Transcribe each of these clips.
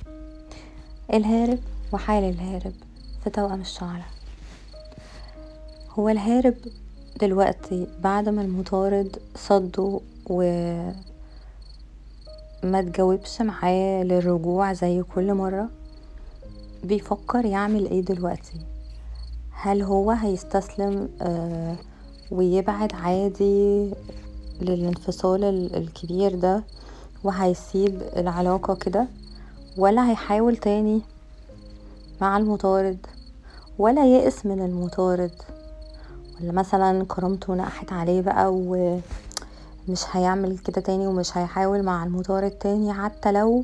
الهارب وحال الهارب في توأم الشعلة هو الهارب دلوقتي بعد ما المطارد صده و متجاوبش معاه للرجوع زي كل مرة بيفكر يعمل ايه دلوقتي هل هو هيستسلم ويبعد عادي للانفصال الكبير ده وهيسيب العلاقة كده ولا هيحاول تاني مع المطارد ولا يأس من المطارد ولا مثلا كرامته نقحت عليه بقى ومش هيعمل كده تاني ومش هيحاول مع المطارد تاني حتى لو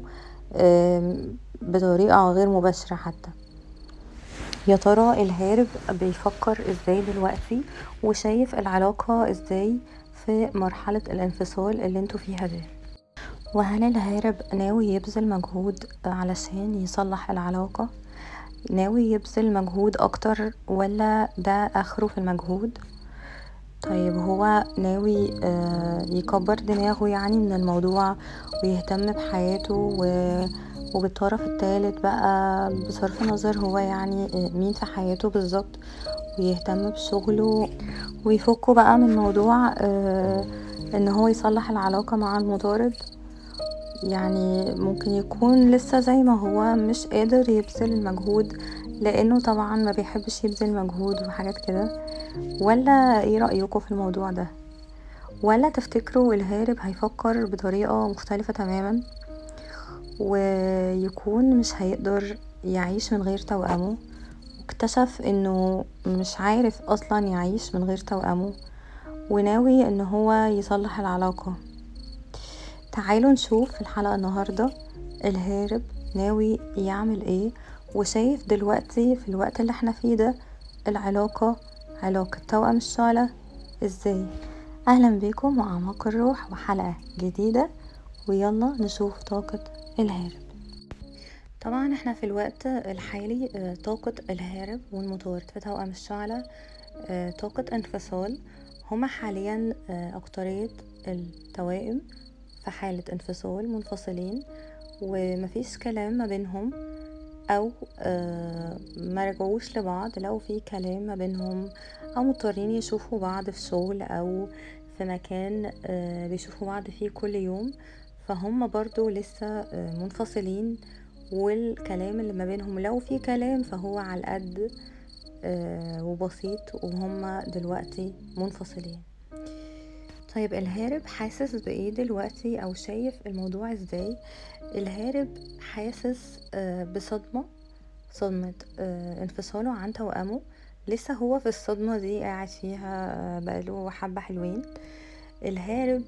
بطريقة غير مباشرة حتى يا ترى الهارب بيفكر ازاي دلوقتي وشايف العلاقة ازاي في مرحلة الانفصال اللي انتوا فيها دي وهل الهارب ناوي يبذل مجهود علشان يصلح العلاقة ناوي يبذل مجهود اكتر ولا ده اخره في المجهود طيب هو ناوي يكبر دماغه يعني من الموضوع ويهتم بحياته وبالطرف التالت بقى بصرف النظر هو يعني مين في حياته بالظبط ويهتم بشغله ويفكوا بقى من موضوع ان هو يصلح العلاقة مع المطارد يعني ممكن يكون لسه زي ما هو مش قادر يبذل المجهود لانه طبعا ما بيحبش يبذل مجهود وحاجات كده ولا ايه رأيكم في الموضوع ده ولا تفتكروا الهارب هيفكر بطريقة مختلفة تماما ويكون مش هيقدر يعيش من غير توأمه واكتشف انه مش عارف اصلا يعيش من غير توأمه وناوي ان هو يصلح العلاقة تعالوا نشوف في الحلقة النهاردة الهارب ناوي يعمل ايه وشايف دلوقتي في الوقت اللي احنا فيه ده العلاقة علاقة توأم الشعلة ازاي اهلا بيكم واعماق الروح وحلقة جديدة ويلا نشوف طاقة الهارب طبعا احنا في الوقت الحالي طاقة الهارب والمطارد في توأم الشعلة طاقة انفصال هما حاليا اكترية التوائم في حالة انفصال منفصلين ومفيش كلام ما بينهم او ما رجعوش لبعض لو في كلام ما بينهم او مضطرين يشوفوا بعض في شغل او في مكان بيشوفوا بعض فيه كل يوم فهم برضو لسه منفصلين والكلام اللي ما بينهم لو في كلام فهو على القد وبسيط وهم دلوقتي منفصلين طيب الهارب حاسس بايه دلوقتي او شايف الموضوع ازاي الهارب حاسس بصدمة صدمة انفصاله عن توأمه لسه هو في الصدمة دي قاعد فيها بقاله حبة حلوين الهارب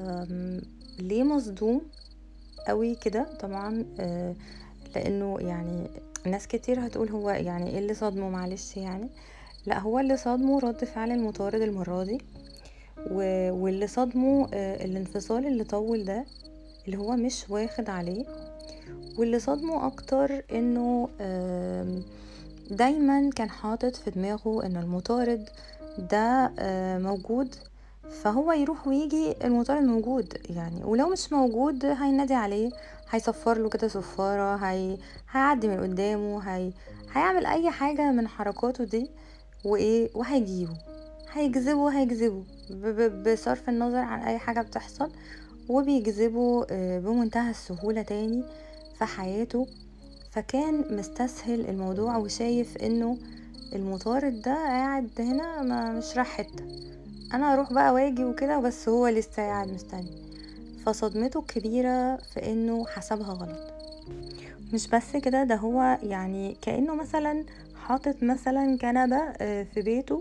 ليه مصدوم قوي كده طبعا لانه يعني ناس كتير هتقول هو يعني ايه اللي صدمه معلش يعني لا هو اللي صدمه رد فعل المطارد المرة دي واللي صدمه الانفصال اللي طول ده اللي هو مش واخد عليه واللي صدمه اكتر انه دايما كان حاطط في دماغه ان المطارد ده موجود فهو يروح ويجي المطارد موجود يعني ولو مش موجود هينادي عليه هيصفر له كده صفارة هي... هيعدي من قدامه هي... هيعمل اي حاجة من حركاته دي وايه وهيجيبه هيجذبه هيجذبه ب... ب... بصرف النظر عن اي حاجة بتحصل وبيجذبه بمنتهى السهولة تاني في حياته فكان مستسهل الموضوع وشايف انه المطارد ده قاعد هنا ما مش راح حته انا اروح بقى واجي وكده بس هو لسه قاعد مستني فصدمته الكبيرة في انه حسبها غلط مش بس كده ده هو يعني كأنه مثلا حاطط مثلا كنبة في بيته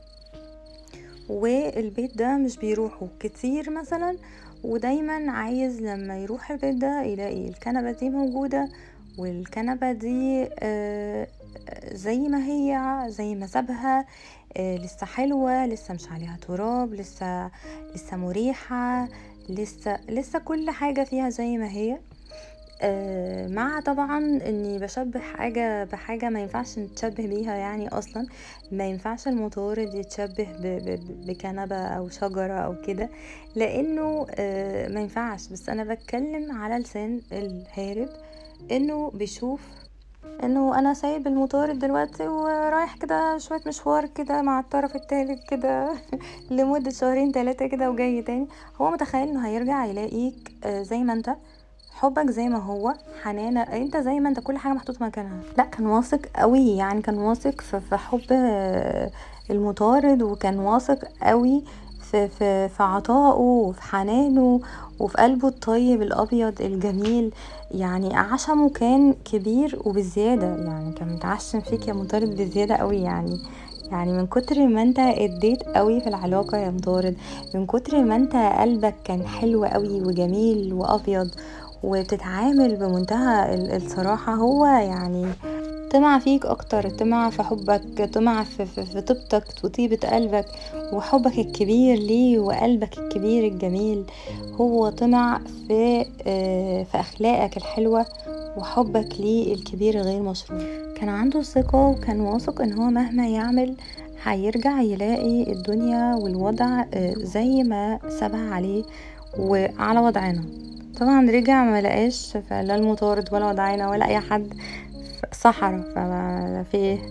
والبيت ده مش بيروحه كتير مثلا ودايما عايز لما يروح البيت ده يلاقي الكنبة دي موجودة والكنبة دي زي ما هي زي ما سابها لسه حلوة لسه مش عليها تراب لسه لسه مريحة لسه لسه كل حاجة فيها زي ما هي مع طبعا اني بشبه حاجة بحاجة ما ينفعش نتشبه بيها يعني اصلا ما ينفعش المطارد يتشبه بكنبة او شجرة او كده لانه ما ينفعش بس انا بتكلم على لسان الهارب انه بيشوف انه انا سايب المطارد دلوقتي ورايح كده شوية مشوار كده مع الطرف التالت كده لمدة شهرين تلاتة كده وجاي تاني هو متخيل انه هيرجع يلاقيك آه، زي ما انت حبك زي ما هو حنانة انت زي ما انت كل حاجة محطوطة مكانها لا كان واثق قوي يعني كان واثق في في حب آه، المطارد وكان واثق قوي في في في عطائه وفي حنانه وفي قلبه الطيب الابيض الجميل يعني عشمه كان كبير وبزيادة يعني كان متعشم فيك يا مطارد بزيادة قوي يعني يعني من كتر ما انت اديت قوي في العلاقة يا مطارد من كتر ما انت قلبك كان حلو قوي وجميل وابيض وبتتعامل بمنتهى ال- الصراحة هو يعني طمع فيك اكتر طمع في حبك طمع في, في, في طيبتك وطيبة قلبك وحبك الكبير ليه وقلبك الكبير الجميل هو طمع في آه، في اخلاقك الحلوة وحبك ليه الكبير غير مشروط كان عنده ثقة وكان واثق ان هو مهما يعمل هيرجع يلاقي الدنيا والوضع آه، زي ما سابها عليه وعلى وضعنا طبعا رجع ما لقاش لا المطارد ولا وضعنا ولا اي حد صحراء فما في ايه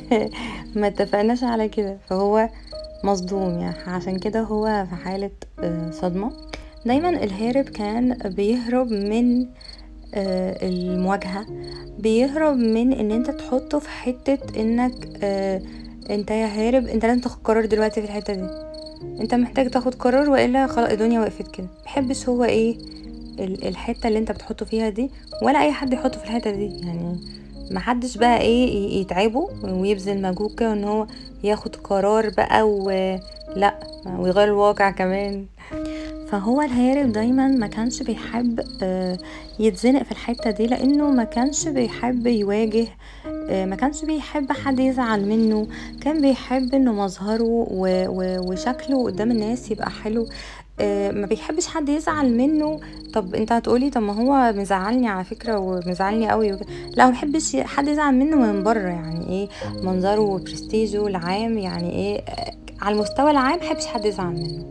ما اتفقناش على كده فهو مصدوم يعني عشان كده هو في حالة آه، صدمة دايما الهارب كان بيهرب من آه، المواجهة بيهرب من ان انت تحطه في حتة انك آه، انت يا هارب انت لازم تاخد قرار دلوقتي في الحتة دي انت محتاج تاخد قرار والا خلاص الدنيا وقفت كده محبش هو ايه ال- الحته اللي انت بتحطه فيها دي ولا اي حد يحطه في الحته دي يعني محدش بقى ايه ي- يتعبه ويبذل مجهود كده ان هو ياخد قرار بقى ولا ويغير الواقع كمان فهو الهارب دايما ما كانش بيحب آه، يتزنق في الحتة دي لانه ما كانش بيحب يواجه آه، ما كانش بيحب حد يزعل منه كان بيحب انه مظهره و- و- وشكله قدام الناس يبقى حلو آه، ما بيحبش حد يزعل منه طب انت هتقولي طب ما هو مزعلني على فكرة ومزعلني قوي وكده. لا ما بيحبش حد يزعل منه من بره يعني ايه منظره وبرستيجه العام يعني ايه آه، على المستوى العام ما بيحبش حد يزعل منه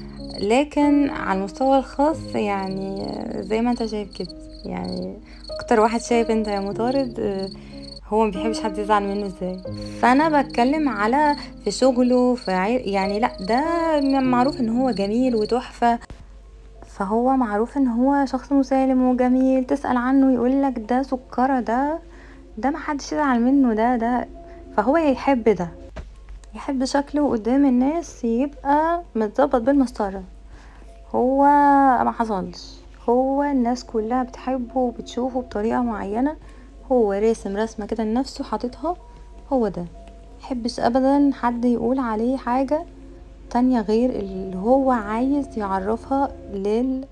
لكن على المستوى الخاص يعني آه، زي ما انت شايف كده يعني اكتر واحد شايف انت يا مطارد آه، هو ما بيحبش حد يزعل منه ازاي فانا بتكلم على في شغله في عي... يعني لا ده معروف ان هو جميل وتحفة فهو معروف ان هو شخص مسالم وجميل تسأل عنه يقولك ده سكرة ده ده محدش يزعل منه ده ده فهو يحب ده يحب شكله قدام الناس يبقى متظبط بالمسطرة هو ما حصلش هو الناس كلها بتحبه وبتشوفه بطريقة معينة هو راسم رسمة كده لنفسه حاططها هو ده محبش ابدا حد يقول عليه حاجة تانية غير اللي هو عايز يعرفها للناس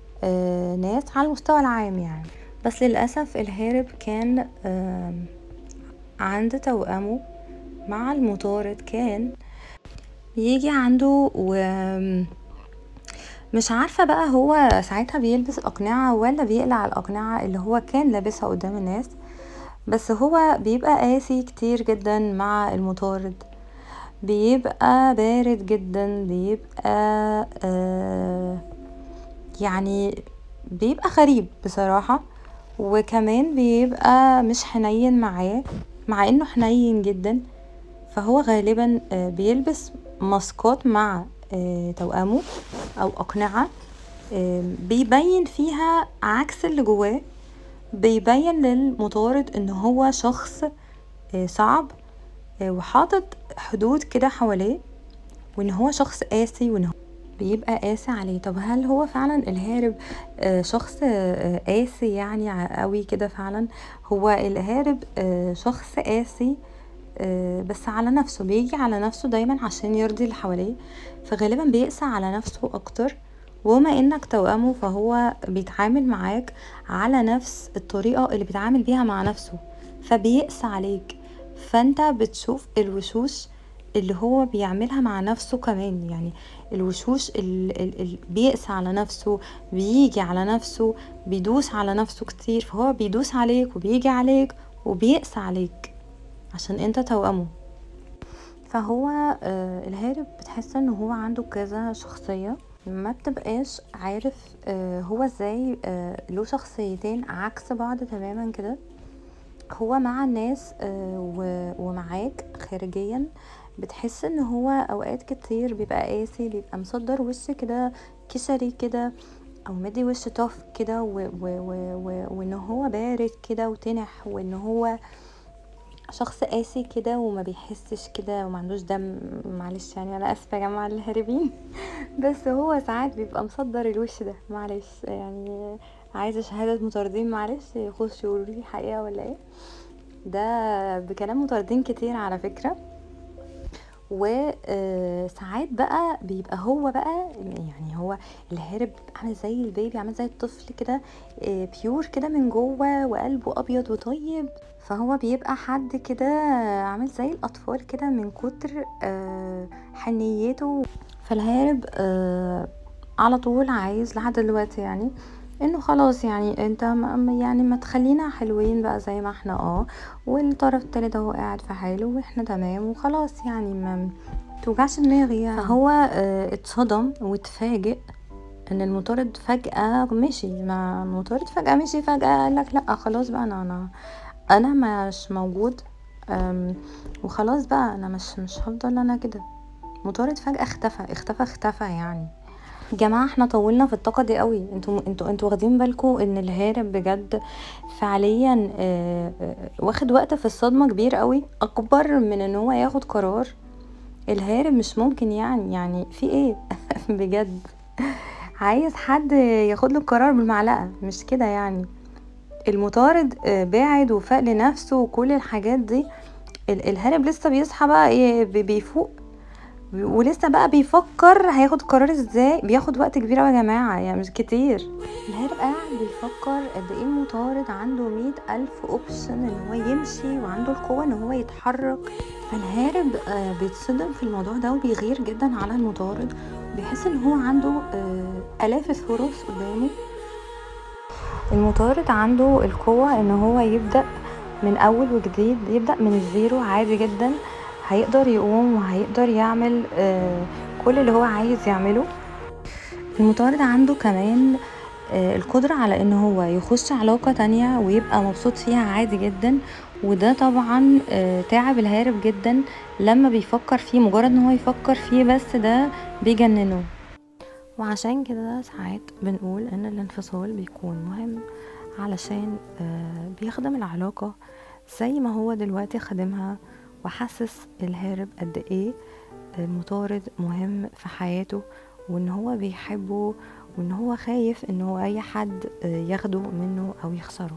على المستوى العام يعني بس للأسف الهارب كان آم، عند توأمه مع المطارد كان بيجي عنده و مش عارفة بقى هو ساعتها بيلبس الأقنعة ولا بيقلع الأقنعة اللي هو كان لابسها قدام الناس بس هو بيبقى قاسي كتير جدا مع المطارد بيبقى بارد جدا بيبقى آه يعني بيبقى غريب بصراحة وكمان بيبقى مش حنين معاه مع انه حنين جدا فهو غالبا آه، بيلبس ماسكات مع آه، توأمه او اقنعة آه، بيبين فيها عكس اللي جواه بيبين للمطارد ان هو شخص آه، صعب آه، وحاطط حدود كده حواليه وان هو شخص قاسي وان هو بيبقى قاسي عليه طب هل هو فعلا الهارب آه، شخص آه، قاسي يعني ع- قوي كده فعلا هو الهارب آه، شخص قاسي آه، بس على نفسه بيجي على نفسه دايما عشان يرضي اللي حواليه فغالبا بيقسى على نفسه اكتر وما انك توأمه فهو بيتعامل معاك على نفس الطريقة اللي بيتعامل بيها مع نفسه فبيقسى عليك فانت بتشوف الوشوش اللي هو بيعملها مع نفسه كمان يعني الوشوش اللي بيقسى على نفسه بيجي على نفسه بيدوس على نفسه كتير فهو بيدوس عليك وبيجي عليك وبيقسى عليك عشان انت توأمه فهو آه، الهارب بتحس ان هو عنده كذا شخصية ما بتبقاش عارف آه، هو ازاي آه، له شخصيتين عكس بعض تماما كده هو مع الناس آه، و- ومعاك خارجيا بتحس ان هو اوقات كتير بيبقى قاسي بيبقى مصدر وش كده كشري كده او مدي وش طف كده و- و- و- و- وان هو بارد كده وتنح وان هو شخص قاسي كده وما بيحسش كده وما عندوش دم معلش يعني انا اسفه يا جماعه الهاربين بس هو ساعات بيبقى مصدر الوش ده معلش يعني عايزه شهاده مطاردين معلش يخشوا يقولوا لي حقيقه ولا ايه ده بكلام مطاردين كتير على فكره وساعات بقى بيبقى هو بقى يعني هو الهارب عامل زي البيبي عامل زي الطفل كده آه، بيور كده من جوه وقلبه ابيض وطيب فهو بيبقى حد كده عامل زي الاطفال كده من كتر آه، حنيته فالهارب آه، على طول عايز لحد دلوقتي يعني انه خلاص يعني انت ما يعني ما تخلينا حلوين بقى زي ما احنا اه والطرف التالت هو قاعد في حاله واحنا تمام وخلاص يعني ما توجعش دماغي يعني فهو اه اتصدم واتفاجئ ان المطارد فجأة مشي ما المطارد فجأة مشي فجأة قال لك لا خلاص بقى انا انا انا مش موجود أم، وخلاص بقى انا مش مش هفضل انا كده مطارد فجأة اختفى اختفى اختفى يعني جماعة احنا طولنا في الطاقة دي قوي انتوا انتوا انتوا واخدين بالكم ان الهارب بجد فعليا آه، آه، واخد وقت في الصدمة كبير قوي اكبر من ان هو ياخد قرار الهارب مش ممكن يعني يعني في ايه بجد عايز حد ياخد له القرار بالمعلقة مش كده يعني المطارد آه، باعد وفاق لنفسه وكل الحاجات دي ال- الهارب لسه بيصحى بقى ايه بي- بيفوق ولسه بقى بيفكر هياخد قرار ازاي بياخد وقت كبير اوي يا جماعة يعني مش كتير الهارب قاعد بيفكر قد ايه المطارد عنده مية ألف اوبشن ان هو يمشي وعنده القوة ان هو يتحرك فالهارب آه، بيتصدم في الموضوع ده وبيغير جدا على المطارد بيحس ان هو عنده آه، آلاف الفرص قدامه المطارد عنده القوة ان هو يبدأ من اول وجديد يبدأ من الزيرو عادي جدا هيقدر يقوم وهيقدر يعمل آه، كل اللي هو عايز يعمله المطارد عنده كمان آه، القدرة على ان هو يخش علاقة تانية ويبقى مبسوط فيها عادي جدا وده طبعا آه، تعب الهارب جدا لما بيفكر فيه مجرد ان هو يفكر فيه بس ده بيجننه وعشان كده ساعات بنقول ان الانفصال بيكون مهم علشان آه، بيخدم العلاقة زي ما هو دلوقتي خدمها وحسس الهارب قد ايه المطارد مهم في حياته وان هو بيحبه وان هو خايف ان هو اي حد آه، ياخده منه او يخسره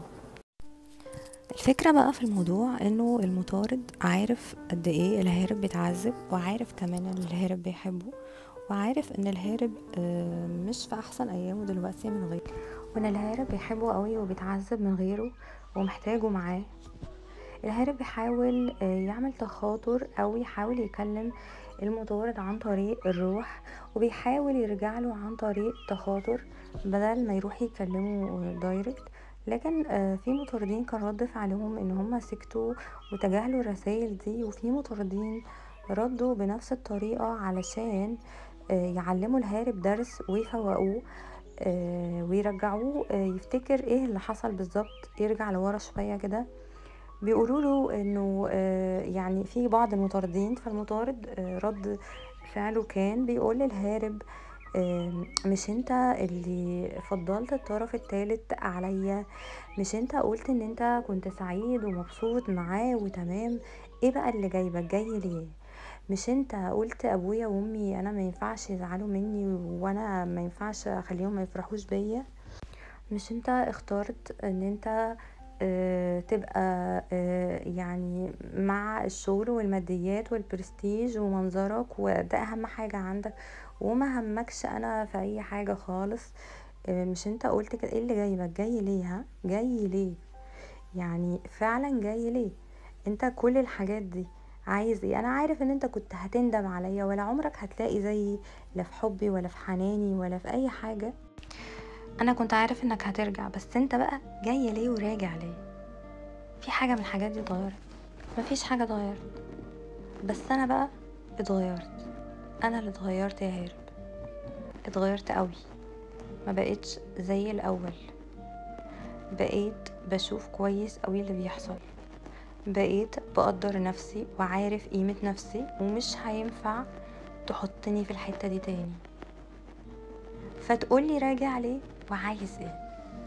الفكرة بقى في الموضوع انه المطارد عارف قد ايه الهارب بيتعذب وعارف كمان ان الهارب بيحبه وعارف ان الهارب آه، مش في احسن ايامه دلوقتي من غيره وان الهارب بيحبه قوي وبيتعذب من غيره ومحتاجه معاه الهارب بيحاول آه، يعمل تخاطر او يحاول يكلم المطارد عن طريق الروح وبيحاول يرجع له عن طريق تخاطر بدل ما يروح يكلمه دايركت لكن آه، في مطاردين كان رد فعلهم ان هم سكتوا وتجاهلوا الرسائل دي وفي مطاردين ردوا بنفس الطريقة علشان آه، يعلموا الهارب درس ويفوقوه آه، ويرجعوه آه، يفتكر ايه اللي حصل بالظبط يرجع لورا شوية كده بيقولوا له انه آه، يعني في بعض المطاردين فالمطارد آه، رد فعله كان بيقول للهارب آه، مش انت اللي فضلت الطرف التالت عليا مش انت قلت ان انت كنت سعيد ومبسوط معاه وتمام ايه بقى اللي جايبك جاي ليه مش انت قلت ابويا وامي انا ما ينفعش يزعلوا مني وانا ما ينفعش اخليهم ما يفرحوش بيا مش انت اخترت ان انت آه، تبقى آه، يعني مع الشغل والماديات والبرستيج ومنظرك وده اهم حاجة عندك وما همكش انا في اي حاجة خالص آه، مش انت قلت كده ايه اللي جايبك جاي ليه ها جاي ليه يعني فعلا جاي ليه انت كل الحاجات دي عايز ايه انا عارف ان انت كنت هتندم عليا ولا عمرك هتلاقي زيي لا في حبي ولا في حناني ولا في اي حاجة انا كنت عارف انك هترجع بس انت بقى جاي ليه وراجع ليه في حاجة من الحاجات دي اتغيرت مفيش حاجة اتغيرت بس انا بقى اتغيرت انا اللي اتغيرت يا هارب اتغيرت قوي ما بقتش زي الاول بقيت بشوف كويس قوي اللي بيحصل بقيت بقدر نفسي وعارف قيمة نفسي ومش هينفع تحطني في الحتة دي تاني فتقولي راجع ليه وعايز ايه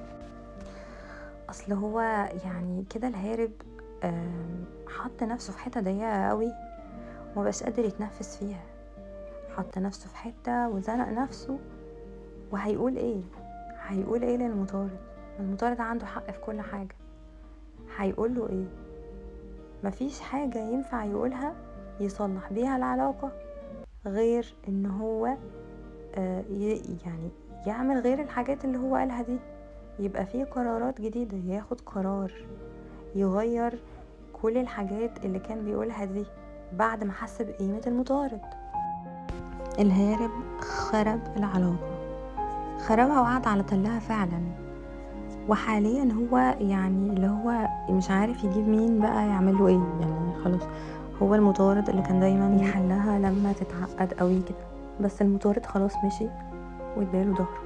اصل هو يعني كده الهارب آم، حط نفسه في حتة ضيقة قوي ومبقاش قادر يتنفس فيها حط نفسه في حتة وزنق نفسه وهيقول ايه هيقول ايه للمطارد المطارد عنده حق في كل حاجة هيقول له ايه مفيش حاجة ينفع يقولها يصلح بيها العلاقة غير ان هو آه، ي- يعني يعمل غير الحاجات اللي هو قالها دي يبقى فيه قرارات جديدة ياخد قرار يغير كل الحاجات اللي كان بيقولها دي بعد ما حس بقيمة المطارد الهارب خرب العلاقة خربها وقعد على تلها فعلا وحاليا هو يعني اللي هو مش عارف يجيب مين بقى يعمل له ايه يعني خلاص هو المطارد اللي كان دايما يحلها لما تتعقد قوي كده بس المطارد خلاص مشي واداله ظهره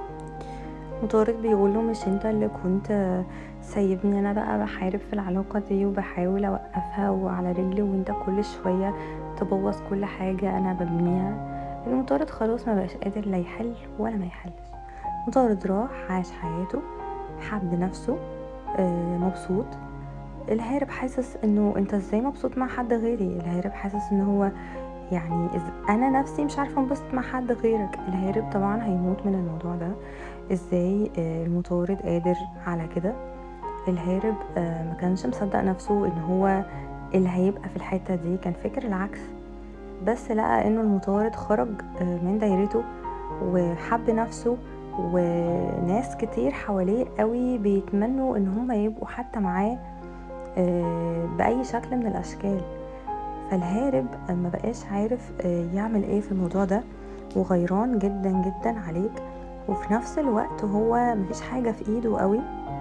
مطارد بيقول له مش انت اللي كنت سايبني انا بقى بحارب في العلاقة دي وبحاول اوقفها وعلى رجلي وانت كل شوية تبوظ كل حاجة انا ببنيها المطارد خلاص ما بقاش قادر لا يحل ولا ما يحلش مطارد راح عاش حياته حب نفسه آه، مبسوط الهارب حاسس انه انت ازاي مبسوط مع حد غيري الهارب حاسس ان هو يعني إز انا نفسي مش عارفه انبسط مع حد غيرك الهارب طبعا هيموت من الموضوع ده ازاي آه، المطارد قادر على كده الهارب آه، ما كانش مصدق نفسه ان هو اللي هيبقى في الحته دي كان فاكر العكس بس لقى انه المطارد خرج آه، من دايرته وحب نفسه وناس كتير حواليه قوي بيتمنوا ان هم يبقوا حتى معاه آه، باي شكل من الاشكال فالهارب ما بقاش عارف آه، يعمل ايه في الموضوع ده وغيران جدا جدا عليك وفي نفس الوقت هو مفيش حاجة في ايده قوي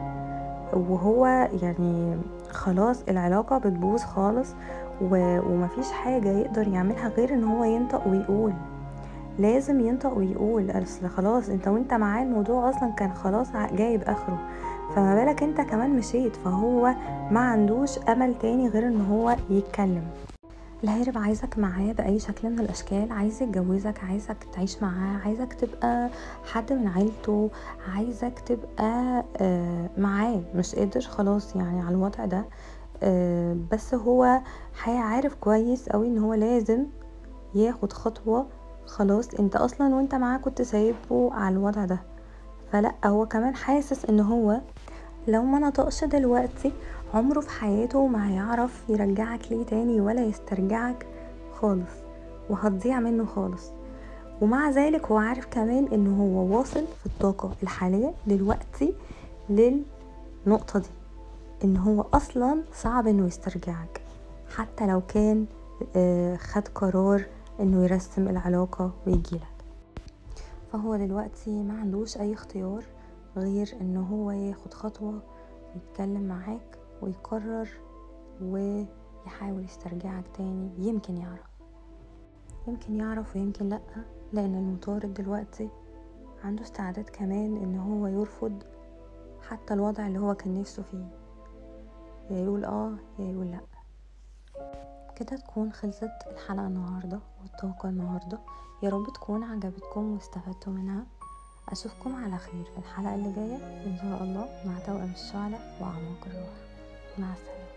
وهو يعني خلاص العلاقة بتبوظ خالص و- ومفيش حاجة يقدر يعملها غير ان هو ينطق ويقول لازم ينطق ويقول اصل خلاص انت وانت معاه الموضوع اصلا كان خلاص ع- جايب اخره فما بالك انت كمان مشيت فهو ما عندوش امل تاني غير ان هو يتكلم الهارب عايزك معاه بأي شكل من الأشكال عايز يتجوزك عايزك تعيش معاه عايزك تبقى حد من عيلته عايزك تبقى آه، معاه مش قادر خلاص يعني على الوضع ده آه، بس هو حي- عارف كويس قوي ان هو لازم ياخد خطوة خلاص انت اصلا وانت معاه كنت سايبه على الوضع ده فلا هو كمان حاسس ان هو لو ما نطقش دلوقتي عمره في حياته ما هيعرف يرجعك ليه تاني ولا يسترجعك خالص وهتضيع منه خالص ومع ذلك هو عارف كمان ان هو واصل في الطاقة الحالية دلوقتي للنقطة دي ان هو اصلا صعب انه يسترجعك حتى لو كان آه، خد قرار انه يرسم العلاقة ويجيلك فهو دلوقتي ما عندوش اي اختيار غير ان هو ياخد خطوة يتكلم معاك ويقرر ويحاول يسترجعك تاني يمكن يعرف يمكن يعرف ويمكن لأ لأن المطارد دلوقتي عنده استعداد كمان ان هو يرفض حتى الوضع اللي هو كان نفسه فيه يا يقول اه يا يقول لأ كده تكون خلصت الحلقة النهاردة والطاقة النهاردة يا رب تكون عجبتكم واستفدتوا منها أشوفكم على خير في الحلقة اللي جاية إن شاء الله مع توأم الشعلة وأعماق الروح مع السلامة